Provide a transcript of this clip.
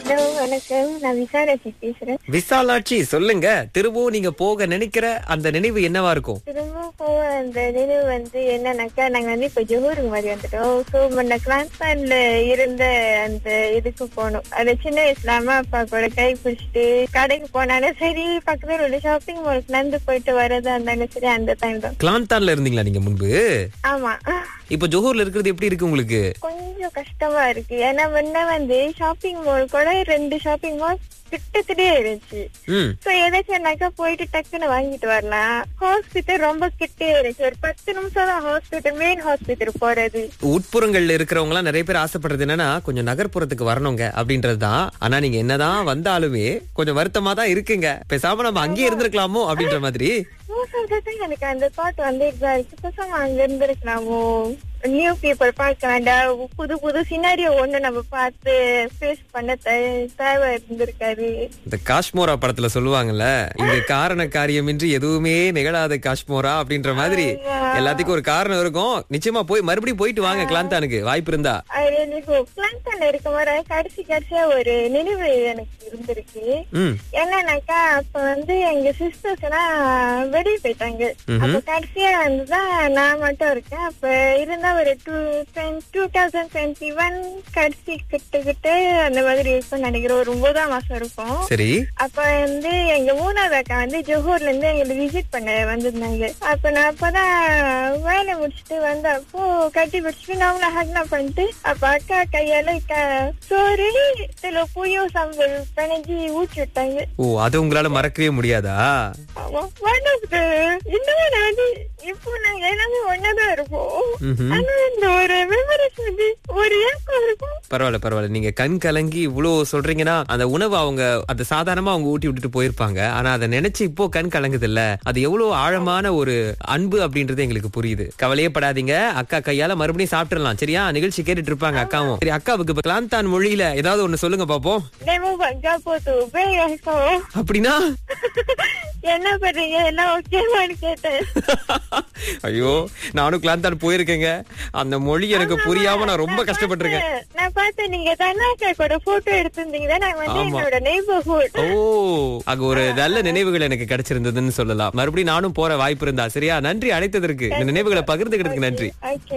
Hello வணக்கம் நான் விசாலாட்சி பேசுறேன் விசாலாட்சி சொல்லுங்க திரும்பவும் நீங்க போக நினைக்கிற அந்த நினைவு என்னவா இருக்கும் திரும்ப போக அந்த நினைவு வந்து என்னன்னாக்கா நாங்க வந்து இப்ப ஜோஹூருக்கு மாதிரி வந்துட்டோம் ஸோ முன்ன கிளான்ஸ்டான்ல இருந்த அந்த இதுக்கு போனோம் அந்த சின்ன வயசுல அம்மா அப்பா கூட கை பிடிச்சிட்டு கடைக்கு போனாலும் சரி பக்கத்துல உள்ள ஷாப்பிங் மாலுக்கு நடந்து போயிட்டு வரதா இருந்தாலும் சரி அந்த டைம் தான் கிளாந்தான்ல இருந்தீங்களா நீங்க முன்பு ஆமா இப்ப ஜோஹூர்ல இருக்கிறது எப்படி இருக்கு உங்களுக்கு கொஞ்சம் கஷ்டமா இருக்கு ஏன்னா முன்ன வந்து ஷாப்பிங் மால் கூட ரெண்டு ஷாப்பிங் மால் கிட்டத்திலே இருந்துச்சு ம் சோ ஏதாச்சும்னாக்கா போயிட்டு டக்குன்னு வாங்கிட்டு வரலாம் ஹாஸ்பிட்டல் ரொம்ப கிட்டே இருக்கு ஒரு பத்து நிமிஷம் தான் ஹாஸ்பிட்டல் மெயின் ஹாஸ்பிட்டல் போறது உட்புறங்கள்ல இருக்கிறவங்க எல்லாம் நிறைய பேர் ஆசைப்படுறது என்னன்னா கொஞ்சம் நகர்ப்புறத்துக்கு வரணுங்க அப்படின்றதுதான் ஆனா நீங்க என்னதான் வந்தாலுமே கொஞ்சம் வருத்தமா தான் இருக்குங்க பேசாம நம்ம அங்கேயே இருந்திருக்கலாமோ அப்படின்ற மாதிரி மோஸ்ட் ஆஃப் த டைம் எனக்கு அந்த தாட் வந்துட்டு தான் இருக்கு பேசாம அங்க இருந்திருக்கலாமோ நியூ பீப்புள் பார்க்க வேண்டாம் புது புது சினாரியோ ஒண்ணு நம்ம பார்த்து ஃபேஸ் பண்ண தே- தேவை இருந்திருக்காரு இந்த காஷ்மோரா படத்துல சொல்லுவாங்கல்ல இங்க காரண காரியமின்றி எதுவுமே நிகழாத காஷ்மோரா அப்படின்ற மாதிரி எல்லாத்துக்கும் ஒரு காரணம் இருக்கும் நிச்சயமா போய் மறுபடியும் போயிட்டு வாங்க கிளாந்தானுக்கு வாய்ப்பு இருந்தா அது எனக்கு பிளான்டன் இருக்கும் போது கடைசி கடைசியா ஒரு நினைவு எனக்கு இருந்திருக்கு ம் என்னன்னாக்கா அப்ப வந்து எங்க சிஸ்டர்ஸ் எல்லாம் வெளியே போயிட்டாங்க ம்ஹும். அப்ப கடைசியா வந்துதான் நான் மட்டும் இருக்கேன் அப்ப இருந்தா ஒரு two two thousand twenty one கடைசி கிட்ட கிட்ட அந்த மாதிரி இருக்கும்னு நினைக்கிறேன் ஒரு ஒன்பதாம் மாசம் இருக்கும் சரி அப்ப வந்து எங்க மூணாவது அக்கா வந்து ஜோஹூர்ல இருந்து எங்களை விசிட் பண்ண வந்திருந்தாங்க அப்ப நான் அப்பதான் வேலை முடிச்சுட்டு வந்தப்போ கட்டி பிடிச்சிட்டு நாமளும் ஹக்னா பண்ணிட்டு அப்ப அக்கா கையால க- சோறு இதுல புயோ சம்பல் பிணைஞ்சி ஊற்றி விட்டாங்க ஓ அது உங்களால மறக்கவே முடியாதா ஆமா ஒன் ஆஃப் த இன்னும் நான் வந்து இப்போ நாங்க எல்லாமே ஒன்னாதான் இருப்போம் ம்ஹும். ஆனா இந்த ஒரு மெமரிஸ் வந்து ஒரு ஏக்கம் இருக்கும் பரவாயில்ல பரவாயில்ல நீங்க கண் கலங்கி இவ்வளவு சொல்றீங்கன்னா அந்த உணவு அவங்க அது சாதாரணமா அவங்க ஊட்டி விட்டுட்டு போயிருப்பாங்க ஆனா அதை நினைச்சு இப்போ கண் கலங்குது இல்ல அது எவ்வளவு ஆழமான ஒரு அன்பு அப்படின்றது எங்களுக்கு புரியுது கவலையே படாதீங்க அக்கா கையால மறுபடியும் சாப்பிட்டுறலாம் சரியா நிகழ்ச்சி கேட்டுட்டு இருப்பாங்க அக்காவும் சரி அக்காவுக்கு இப்ப கிளாந்தான் மொழியில ஏதாவது ஒண்ணு சொல்லுங்க பாப்போம் டெமோ பக்கா போத்து உபயோகம் அப்படின்னா என்ன பண்றீங்க எல்லாம் ஓகேவான்னு கேட்டேன் ஐயோ நானும் கிளாந்தான் போயிருக்கேங்க அந்த மொழி எனக்கு புரியாம நான் ரொம்ப கஷ்டப்பட்டிருக்கேன் நான் பார்த்தேன் நீங்க தனாக்கா கூட போட்டோ எடுத்திருந்தீங்க நான் வந்து ஆமா. என்னோட நெய்பர்ஹுட் ஓ அங்க ஒரு நல்ல நினைவுகள் எனக்கு கிடைச்சிருந்ததுன்னு சொல்லலாம் மறுபடியும் நானும் போற வாய்ப்பு இருந்தா சரியா நன்றி அழைத்ததற்கு இந்த நினைவுகளை பகிர்ந்துக்கிறதுக்கு நன்றி ஓகே